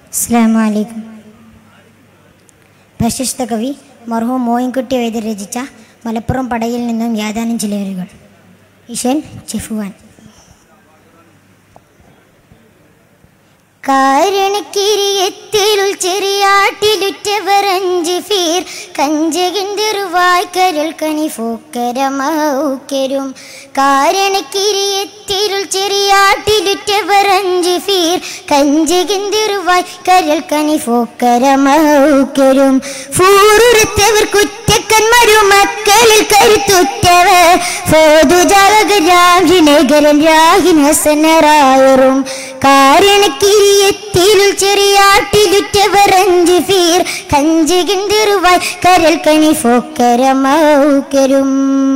അസ്സാമലൈക്കും പ്രശസ്ത കവി മർഹൂം മോയിൻകുട്ടി വൈദ്യർ രചിച്ച മലപ്പുറം പടയിൽ നിന്നും യാതാനും ചില വരികൾ ഇഷൻ ചിഫുവാൻ കാരണക്കിരിയത്തിലുൾ ചെറിയാട്ടിലുറ്റവർ അഞ്ച് ഫീർ കഞ്ചകിന്തിറുവായ് കരൽ കനി ഫോക്കരമൗക്കരും കാരണക്കിരിയത്തിലുൾ ചെറിയാട്ടിലുറ്റവർ അഞ്ച് ഫീർ കഞ്ചകിന്തിറുവായ് കരൽ കനി ഫോക്കരമൗക്കരും ഫൂറുരത്തവർ കുറ്റക്കന്മാരും മക്കളിൽ കരുത്തുറ്റവർ ഫോതുജാലകരാഹിനകരൻ രാഹിൻ ഹസനറായറും കാരണക്കിരിയത്തിലുൾ ചെറിയാട്ടിലുറ്റവർ അഞ്ച് ഫീർ കഞ്ചകിന്തിറുവായ് കരൽ കനി ഫോക്കരമൗക്കരും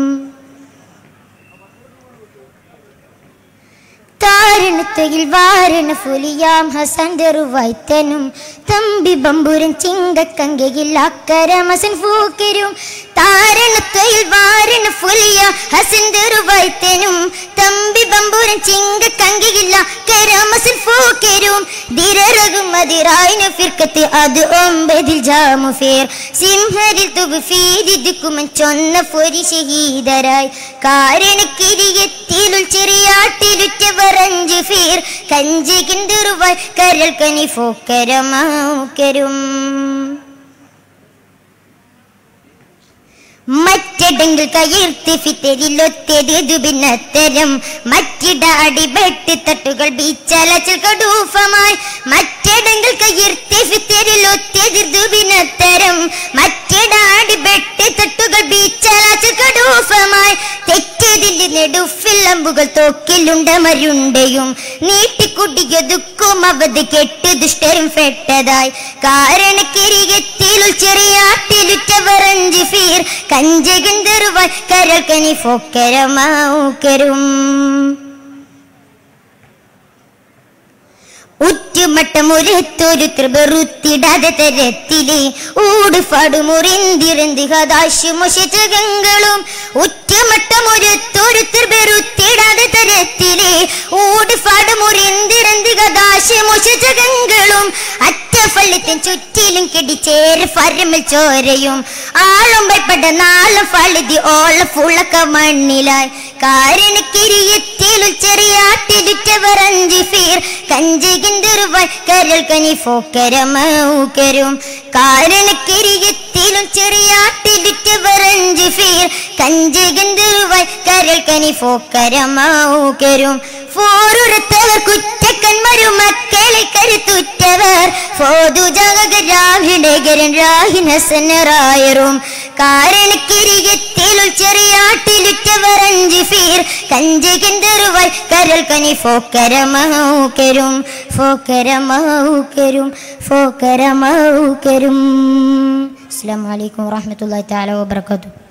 താരണത്തയിൽ വാരണ ഫുലിയാം ഹസന്തറുവായ്ത്തനും തമ്പി ബമ്പുരൻ ചിങ്കക്കങ്കയിൽ അക്കരമസൻ ഫൂക്കരും താരണത്തയിൽ വാരണ ഫുലിയാം ഹസന്തറുവായ്ത്തനും തമ്പി ബമ്പുരൻ ചിങ്കക്കങ്കയിൽ അക്കരമസൻ ഫൂക്കരും ദിരറകും അതിറായിന ഫിർക്കത്ത് അത് ഒമ്പതിൽ ജാമു ഫേർ സിംഹരിൽ തുകു ഫീരിതുക്കുമൻ ചൊന്ന ഫൊരി ഷഹീദരായി കാരണക്കിരിയത്തിലുൾ ചെറിയാട്ടിലുറ്റവർ അഞ്ച് ഫീർ കഞ്ചികിന്തിറുവായ് കരൽ കനി ഫോക്കരമാക്കരും മറ്റെടെങ്കിൽ കയർത്തി ഫിത്തരിലൊത്തത് ഭിന്നത്തരം മറ്റിടാടി ബെട്ട് തട്ടുകൾ ബീച്ചലച്ചൽ കടൂഫമായി മറ്റെടെങ്കിൽ കയർത്തി ഫിത്തരിലൊത്തത് ഭിന്നത്തരം മറ്റിടാടി ബെട്ട് തട്ടുകൾ ബീച്ചലച്ചൽ കടൂഫമായി തെറ്റതിൽ നെടുഫില്ലമ്പുകൾ തോക്കിലുണ്ടമരുണ്ടയും നീട്ടിക്കുടിയതുക്കും അവത് കെട്ട് ദുഷ്ടരും ഫെട്ടതായി കാരണക്കിരികത്തിലുൾ ചെറിയാട്ടിലുറ്റവർ അഞ്ച് ഫീർ കഞ്ചകന്തറുവാൻ കരൽക്കനി ഫോക്കരമാക്കരും ഉറ്റുമട്ടമുരത്തൊരു ത്രിപറുത്തിടാതെ തരത്തിലെ ഊടുപാടു മുറിന്തിരന്തി ഹതാശുമുഷചകങ്ങളും ഉറ്റുമട്ടമുരത്തൊരു ത്രിപറുത്തിടാതെ തരത്തിലെ ഊടുപാടു മുറിന്തിരന്തി ഹതാശുമുഷചകങ്ങളും അറ്റഫലത്തിൻ ചുറ്റിലും കിടിച്ചേര് ഫരമിൽ ചോരയും ആളും ഭയപ്പെട്ട നാളും ഫളിതി ഓള ഫുളക്ക മണ്ണിലായി കാരണക്കിരിയത്തിലും ചെറിയാട്ടിലുറ്റവർ അഞ്ച് ഫീർ കഞ്ചകിന്തിറുവാൻ കരൽ കനി ഫോക്കരമൗക്കരും കാരണക്കിരിയത്തിലും ചെറിയാട്ടിലുറ്റവർ അഞ്ച് ഫീർ കഞ്ചകിന്തിറുവാൻ കരൽ കനി ഫോക്കരമൗക്കരും ഫോറുരത്തവർ കുറ്റക്കന്മാരും മക്കളെ കരുത്തുറ്റവർ ഫോതു ജഗരാഹിടകരൻ രാഹിൻ ഹസനറായറും കാരണക്കിരികത്തിലുൾ ചെറിയാട്ടിലുറ്റവർ അഞ്ച് ഫീർ കഞ്ചകിന്തറുവായ് കരൽ കനി ഫോക്കരമൗക്കരും ഫോക്കരമൗക്കരും ഫോക്കരമൗക്കരും അസ്സാം വലൈക്കും വാഹമത്തല്ലാ താല വാബർക്കാത്തു